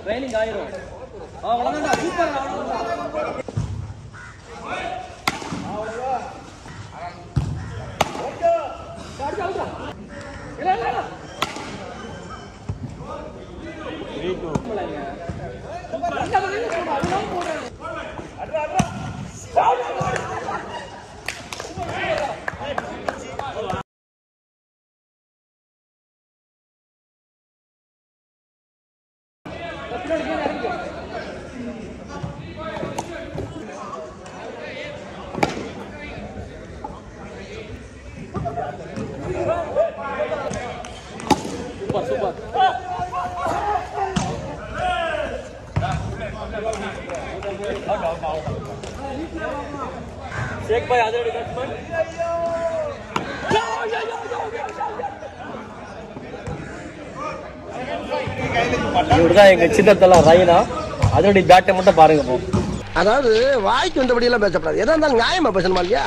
Training ஆயிரும் அவ்வளவுதான் super அவ்வளவுதான் சூப்பர் சூப்பர் ஷேக் பாய் அதோட பேட்ஸ்மேன் இவர்தான் எங்க சின்னத்தெல்லாம் ரைனா அதோடைய பேட்டை மட்டும் பாருங்க போ அதாவது வாய்க்கு வந்தபடி எல்லாம் பேசப்படாது எதா இருந்தாலும் நியாயமா பேசணுமா இல்லையா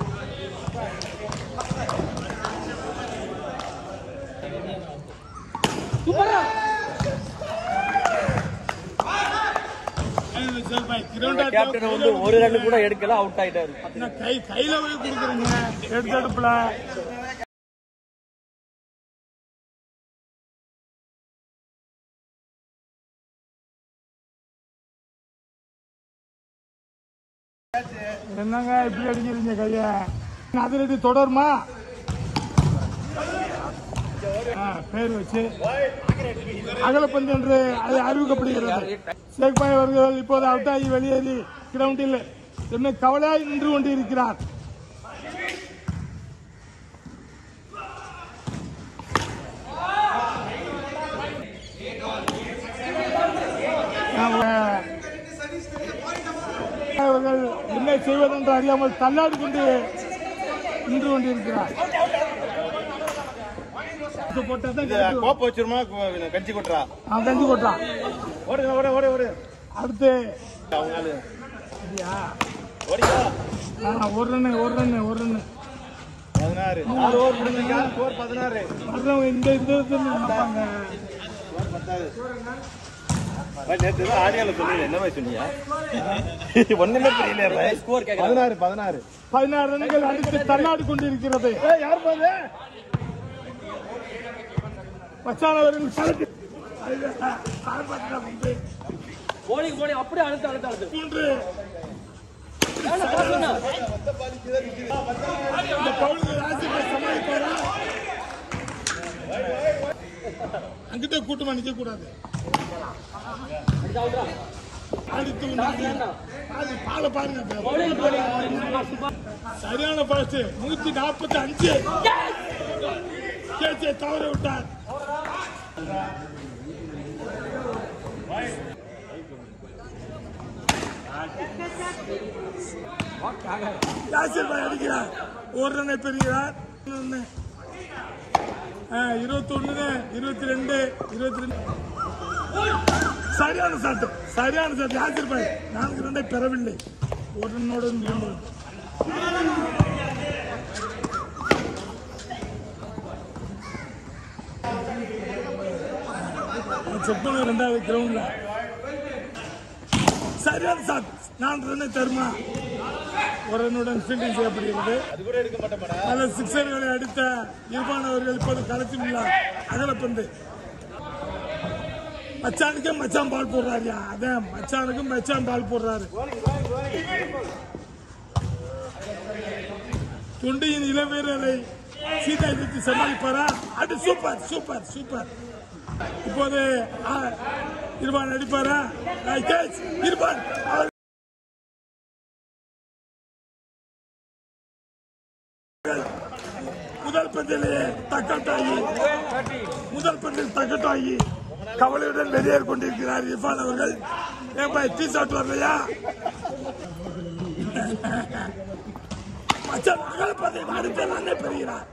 கேப்டன் வந்து ஒரு ரன் கூட எடுக்கல அவுட் ஆயிட்டாரு கை கையில போய் கொடுக்குறீங்க எடுத்து அடுப்புல என்னங்க இப்படி அடிக்கிறீங்க கைய அதிரடி தொடருமா ஆ, பேர் வச்சு அகலப்பந்து என்று அது அறிவிக்கப்படுகிறது ஷேக் பாய் அவர்கள் இப்போது அவுட் ஆகி வெளியேறி கிரவுண்டில் என்ன கவலையாய் நின்று கொண்டிருக்கிறார் அவர்கள் என்ன செய்வதென்று அறியாமல் தள்ளாடி கொண்டு நின்று கொண்டிருக்கிறார் போட்டாதான் கிடைக்கும். கோப்பை வச்சிருமா கஞ்சி கொட்டுறா அவன் கஞ்சி கொட்டான் ஓடுங்க ஓட ஓட ஓடு அடுத்து அவங்க ஆளு அப்படியா? ஓடிக்கா ஆ, ஒரு ரன்னு ஒரு ரன்னு ஒரு ரன்னு பதினாறு ஆறு ஓவர் முடிஞ்சுங்க ஸ்கோர் பதினாறு வர்றவங்க இந்த இந்த இதுன்னு நினைப்பாங்க. நேற்று தான் ஆடியோல சொன்னீங்க என்ன மாதிரி சொன்னீங்க ஒண்ணுமே புரியல ஸ்கோர் கேட்கலாம் பதினாறு பதினாறு பதினாறு ரன்கள் அடித்து தள்ளாடி கொண்டிருக்கிறது யார் பாரு மச்சானவர்கள் கலக்கு போலிங் போலிங் அப்படியே அழுத்து அழுத்து அழுத்து மூன்று ஏன்னா, பாருங்க. இந்த பவுலுக்கு ராசிபை சமாளிப்பாரா அங்கிட்ட கூட்டமா நிக்க கூடாது அடுத்து ஒண்ணு. அது பால பாருங்க போலிங் போலிங் சரியான பாஸ்ட் நூத்தி நாற்பத்தி அஞ்சு கேச்சை தவற விட்டார் யாசிர் பாய் அடிக்கிறார் ஒரு ரன்னை பெறுகிறார் இருபத்தி ஒண்ணு இருபத்தி ரெண்டு இருபத்தி ரெண்டு சரியான சாட்டு சரியான சாட்டு யாசிர் பாய் நான்கு ரன்னை பெறவில்லை ஒரு ரன்னோடு நின்று செக் பண்ண ரெண்டாவது கிரவுண்ட்ல சரியான சாட் நான் ரன்னை தருமா ஒரு ரன்னுடன் ஃபீல்டிங் செய்யப்படுகிறது பல சிக்ஸர்களை அடித்த இர்பான் அவர்கள் இப்போது களத்தில் உள்ளார் அகலப்பந்து மச்சானுக்கே மச்சான் பால் போடுறாருயா அதான் மச்சானுக்கும் மச்சான் பால் போடுறாரு தொண்டியின் இளவீரரை சீதா வைத்து சமாளிப்பாரா அது சூப்பர் சூப்பர் சூப்பர் இப்போது ஆ, இர்பான் அடிப்பாரா Right catch. இர்பான் அவர் முதல் பந்திலேயே தக்கட்டாகி முதல் பந்தில் தக்கட்டாகி கவலையுடன் வெளியேறி கொண்டிருக்கிறார் இர்பான் அவர்கள் ஏப்பா டீ ஷர்ட் வரலையா மச்சான் அகல பந்தை அடுத்த ரன்னை பெறுகிறார்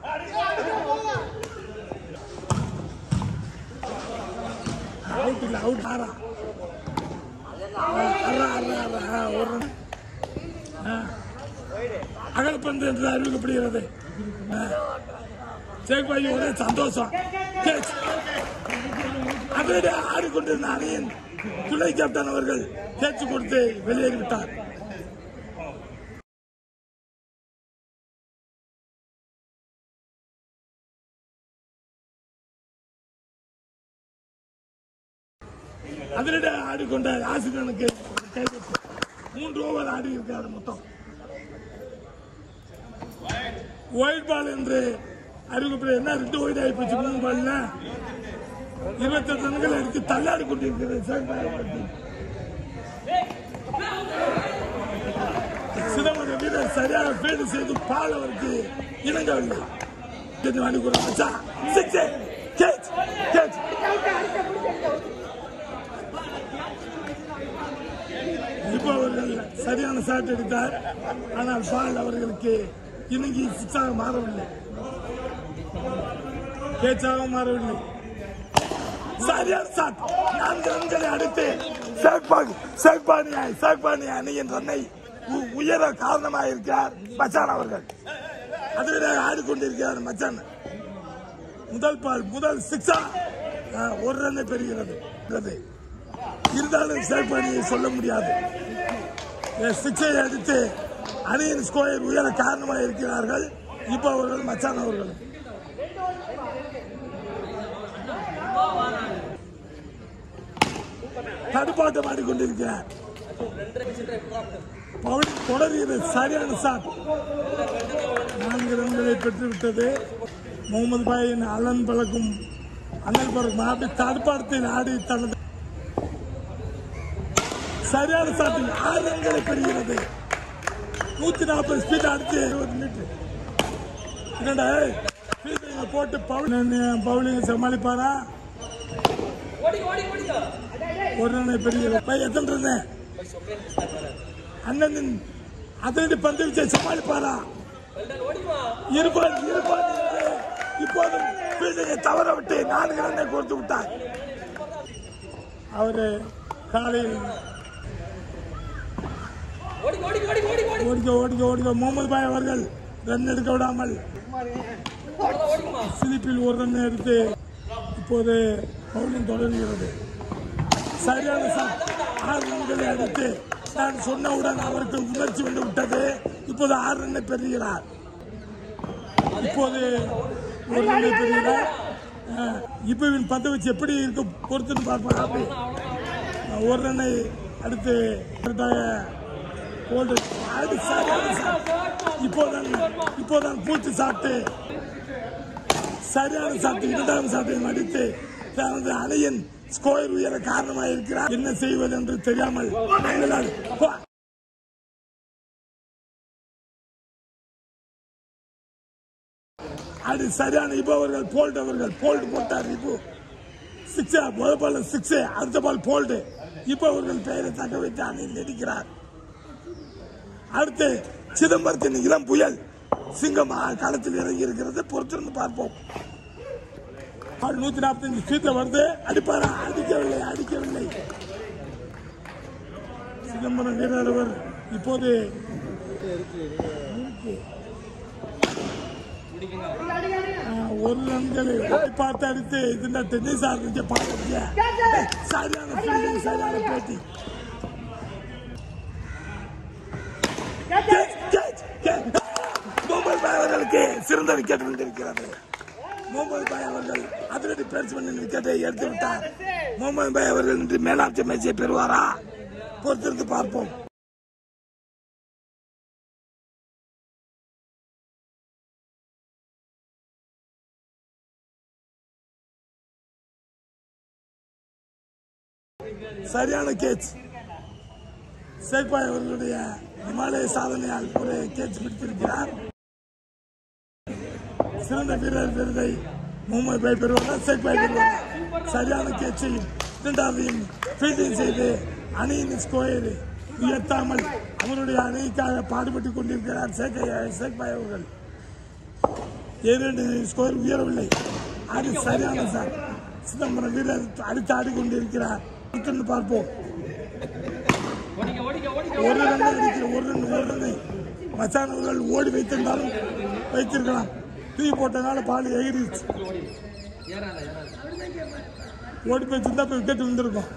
அவுட் இல்ல அவுட் ஆறா அறா அறா அறா ஆ, ஒரு run. ஆ. அகலப்பந்து என்று அறிவிக்கப்படுகிறது சேக் பாய் ஒரே சந்தோஷம் Catch. அட அதிரடி ஆடிக்கொண்டிருந்த அணியின் துணை கேப்டன் அவர்கள் கேட்சி கொடுத்து வெளியேறிவிட்டார் அதிரடி ஆடிக்கொண்ட ஆசிரியனுக்கு கைவிட்டு மூன்று ஓவர் ஆடி இருக்கிறார் மொத்தம் ஒயிட் பால் என்று அறிவிக்கப்பட என்ன ரெண்டு ஒயிட் ஆகி போச்சு மூணு பால்ல இருபத்தெட்டு ரன்கள் எடுத்து தள்ளாடி கொண்டிருக்கிறது சேகர் சிதம்பரம் வீரர் சரியாக ஃபீல்டு செய்து பால் அவருக்கு இணங்கவில்லை இது வாங்கி கொடுங்க மச்சான். Six, catch, catch. இப்போ அவர்கள் சரியான ஷாட் எடுத்தார் ஆனால் பால் அவர்களுக்கு இணங்கி சிக்ஸாக மாறவில்லை கேட்சாக மாறவில்லை சரியான ஷாட் நான்கு ரன்களை அடுத்து சேக்பாக் சேக்பானியா சேக்பானியா அணியின் ரன்னை உ- உயர காரணமாக இருக்கிறார் மச்சான் அவர்கள் அதிலே ஆடிக்கொண்டிருக்கிறார் மச்சான் முதல் பால் முதல் சிக்ஸா அஹ், ஒரு ரன்னை பெறுகிறது இருக்கிறது. இருந்தாலும் சேக்பானியை சொல்ல முடியாது சிக்ஸை அடித்து அணியின் ஸ்கோர் உயர காரணமாக இருக்கிறார்கள் இப்போ அவர்கள் மச்சான் அவர்கள் தடுப்பாட்டம் ஆடிக்கொண்டிருக்கிறார் பவுன் தொடர்கிறது சரியான சாட் நான்கு ரன்களை பெற்றுவிட்டது முகமது பாயின் அலன் பழக்கும் அண்ணல் பழக்கும் அப்படி தடுப்பாட்டத்தில் ஆடி தனது சரியான சாட்டில் ஆறு ரன்களை பெறுகிறது நூத்தி நாற்பது ஸ்பீட் அடிச்சு இருபது மீட்டர் என்னடா ஃபீல்டிங்க போட்டு பவுலிங் பவுலிங் சமாளிப்பாரா ஒரு ரன்னை பெறுகிறது பை, எத்தனை ரன்னு அண்ணனின் அதிரடி பந்து வீச்சை சமாளிப்பாரா இருப்பார் இருப்பார் என்று இப்போதும் ஃபீல்டிங்கை தவற விட்டு நான்கு ரன்னை கொடுத்து விட்டார் அவரு காலையில் ஓடிக்க ஓடிக்க ஓடிக்க முகமது பாய் அவர்கள் ரன் எடுக்க விடாமல் சிலிப்பில் ஒரு ரன் எடுத்து இப்போது பவுலிங் தொடர்கிறது சரியான சார் ஆறு ரன்களை அடித்து நான் சொன்னவுடன் அவருக்கு உணர்ச்சி வந்து விட்டது இப்போது ஆறு ரன்னை பெறுகிறார் இப்போது ஒரு ரன்னை பெறுகிறார் அஹ், இப்பவின் பந்து வச்சு எப்படி இருக்கு பொறுத்துன்னு பார்ப்போம் அப்படி அஹ், ஒரு ரன்னை அடுத்து அடுத்தாக போல்டு அது சரியான சார் இப்போதான் இப்போதான் பூச்சி சாப்பிட்டு சரியான சாப்பிட்டு இரண்டாவது சாப்பிட்டை அடித்து தனது அணியின் ஸ்கோர் உயர காரணமாக இருக்கிறார் என்ன செய்வது என்று தெரியாமல் எங்களால் போ- அது சரியான இப்போ அவர்கள் போல்ட் அவர்கள் போல்ட் போட்டார் இப்போ சிக்ஸ் முதல் பால் சிக்ஸ் அடுத்த பால் போல்டு இப்போ அவர்கள் பெயரை தக்க வைத்து அணியில் நடிக்கிறார் அடுத்து சிதம்பரத்தின் இளம் புயல் சிங்கம் ஆ, களத்தில் இறங்கி இருக்கிறது பொறுத்திருந்து பார்ப்போம் ஆள் நூத்தி நாற்பத்தஞ்சு ஸ்பீட்ல வருது அடிப்பாரா அடிக்கவில்லை அடிக்கவில்லை சிதம்பரம் வீரர் அவர் இப்போது ஆ, ஒரு ரன்களை பார்த்து அடித்து இதுல டென்னிஸ் ஆரம்பிச்ச பாருங்க சரியான fielding, சரியான பேட்டி Catch, catch, catch. மும்பை பாய் அவர்களுக்கு சிறந்த விக்கெட் வந்திருக்கிறது மும்பை பாய் அவர்கள் அதிரடி பேட்ஸ்மேன் விக்கெட்டை எடுத்து விட்டார் மும்பை பாய் அவர்கள் இன்று மேன் ஆஃப் தி மேட்சை பெறுவாரா பொறுத்திருந்து பார்ப்போம் சரியான கேட்ச் சேக்பாய் அவர்களுடைய இமாலய சாதனையால் ஒரு கேட்ச் பிடித்திருக்கிறார் சிறந்த வீரர் விருதை மும்பை பாய் பெறுவார் சேக்பாய் பெறுவார் சரியான கேட்சையும் இரண்டாவதையும் ஃபீல்டிங் செய்து அணியின் ஸ்கோயர் உயர்த்தாமல் அவருடைய அணிக்காக பாடுபட்டுக் கொண்டிருக்கிறார் சேக்கை சேக்பாய் அவர்கள் இரண்டு ஸ்கோர் உயரவில்லை அது சரியான சார் சிதம்பரம் வீரர் அடித்து ஆடிக்கொண்டிருக்கிறார் தொடர்ந்து பார்ப்போம் ஒரு ரன் அடிக்கிற ஒரு ரன் ஒரு ரன்னை மச்சான் அவர்கள் ஓடி வைத்திருந்தாலும் வைத்திருக்கலாம் தூக்கி போட்டனால பால் எகிரிச்சு ஓடி போய் சின்ன போய் விக்கெட் விழுந்திருக்கும்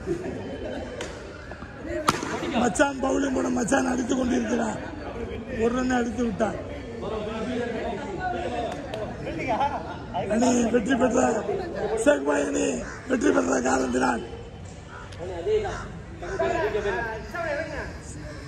மச்சான் பவுலிங் போட மச்சான் அடித்துக் கொண்டிருக்கிறார் ஒரு ரன் அடித்து விட்டார் அணி வெற்றி பெற்ற சேக்பாய் அணி வெற்றி பெற்ற காரணத்தினால்